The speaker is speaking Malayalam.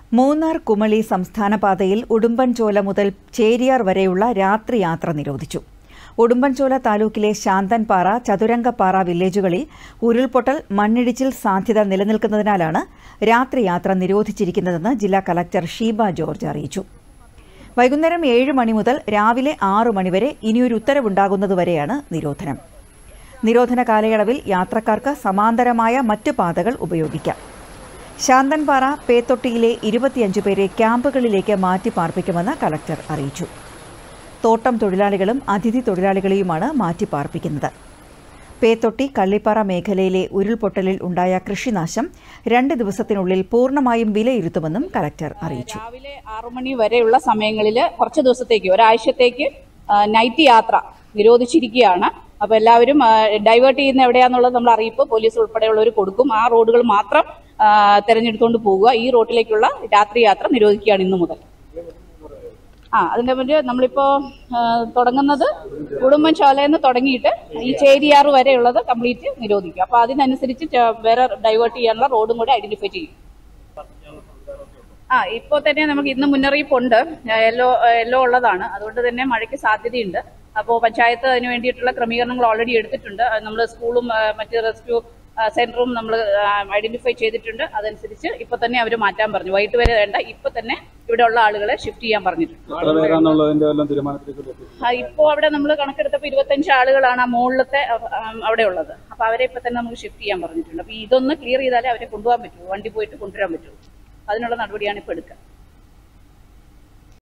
മൂന്നാർ കുമളി സംസ്ഥാന പാതയിൽ ഉടുമ്പൻചോല മുതൽ ചേരിയാർ വരെയുള്ള രാത്രി യാത്ര നിരോധിച്ചു ഉടുമ്പൻചോല താലൂക്കിലെ ശാന്തൻപാറ ചതുരംഗപ്പാറ വില്ലേജുകളിൽ ഉരുൾപൊട്ടൽ മണ്ണിടിച്ചിൽ സാധ്യത നിലനിൽക്കുന്നതിനാലാണ് രാത്രി യാത്ര നിരോധിച്ചിരിക്കുന്നതെന്ന് ജില്ലാ കലക്ടർ ഷീബ ജോർജ് അറിയിച്ചു വൈകുന്നേരം ഏഴ് മണി മുതൽ രാവിലെ ആറു മണിവരെ ഇനിയൊരു ഉത്തരവുണ്ടാകുന്നതുവരെയാണ് നിരോധനം നിരോധന കാലയളവിൽ യാത്രക്കാർക്ക് സമാന്തരമായ മറ്റ് പാതകൾ ഉപയോഗിക്കാം ശാന്തൻപാറ പേത്തൊട്ടിയിലെ ഇരുപത്തിയഞ്ച് പേരെ ക്യാമ്പുകളിലേക്ക് മാറ്റി പാർപ്പിക്കുമെന്ന് കലക്ടർ അറിയിച്ചു തോട്ടം തൊഴിലാളികളും അതിഥി തൊഴിലാളികളെയുമാണ് മാറ്റി പാർപ്പിക്കുന്നത് പേത്തൊട്ടി കള്ളിപ്പാറ മേഖലയിലെ ഉരുൾപൊട്ടലിൽ ഉണ്ടായ കൃഷിനാശം രണ്ട് ദിവസത്തിനുള്ളിൽ പൂർണ്ണമായും വിലയിരുത്തുമെന്നും കലക്ടർ അറിയിച്ചു രാവിലെ ആറു മണി വരെയുള്ള സമയങ്ങളിൽ കുറച്ച് ദിവസത്തേക്ക് ഒരാഴ്ചത്തേക്ക് ആ, നൈറ്റ് യാത്ര നിരോധിച്ചിരിക്കുകയാണ് അപ്പൊ എല്ലാവരും ആ, ഡൈവേർട്ട് ചെയ്യുന്ന എവിടെയാന്നുള്ളത് നമ്മൾ അറിയിപ്പ് പോലീസ് ഉൾപ്പെടെയുള്ളവർ കൊടുക്കും ആ റോഡുകൾ മാത്രം ആ, തെരഞ്ഞെടുത്തുകൊണ്ട് പോവുക ഈ റോഡിലേക്കുള്ള രാത്രി യാത്ര നിരോധിക്കുകയാണ് ഇന്നു മുതൽ ആ അതിന്റെ മുന്നേ നമ്മളിപ്പോ ആ, തുടങ്ങുന്നത് ഉടുമ്പൻചോലയെന്ന് തുടങ്ങിയിട്ട് ഈ ചേരിയാറ് വരെയുള്ളത് കംപ്ലീറ്റ് നിരോധിക്കും അപ്പൊ അതിനനുസരിച്ച് ച- വേറെ ഡൈവേർട്ട് ചെയ്യാനുള്ള റോഡും കൂടെ ഐഡന്റിഫൈ ചെയ്യും ആ ഇപ്പോൾ തന്നെ നമുക്ക് ഇന്ന് മുന്നറിയിപ്പുണ്ട് യെല്ലോ യെല്ലോ ഉള്ളതാണ് അതുകൊണ്ട് തന്നെ മഴയ്ക്ക് സാധ്യതയുണ്ട് അപ്പോൾ പഞ്ചായത്ത് അതിന് വേണ്ടിയിട്ടുള്ള ക്രമീകരണങ്ങൾ ഓൾറെഡി എടുത്തിട്ടുണ്ട് നമ്മൾ സ്കൂളും ആ, മറ്റ് റെസ്ക്യൂ ആ, സെന്ററും നമ്മൾ ഐഡന്റിഫൈ ചെയ്തിട്ടുണ്ട് അതനുസരിച്ച് ഇപ്പൊ തന്നെ അവർ മാറ്റാൻ പറഞ്ഞു വൈകിട്ട് വരെ വേണ്ട ഇപ്പൊ തന്നെ ഇവിടെ ഉള്ള ആളുകളെ ഷിഫ്റ്റ് ചെയ്യാൻ പറഞ്ഞിട്ടുണ്ട് എത്ര പേരാന്നുള്ളതിന്റെ വല്ല തീരുമാനത്തിലേക്ക് എത്തി ആ, ഇപ്പോ അവിടെ നമ്മൾ കണക്കെടുത്തപ്പോൾ ഇരുപത്തഞ്ച് ആളുകളാണ് ആ മുകളിലത്തെ ആ, ആ, അവിടെ ഉള്ളത് അപ്പൊ അവരെ ഇപ്പൊ തന്നെ നമുക്ക് ഷിഫ്റ്റ് ചെയ്യാൻ പറഞ്ഞിട്ടുണ്ട് അപ്പൊ ഇതൊന്ന് ക്ലിയർ ചെയ്താലേ അവരെ കൊണ്ടുപോകാൻ പറ്റൂ വണ്ടി പോയിട്ട് കൊണ്ടുവരാൻ പറ്റൂ അതിനുള്ള നടപടിയാണ് ഇപ്പൊ എടുക്കുക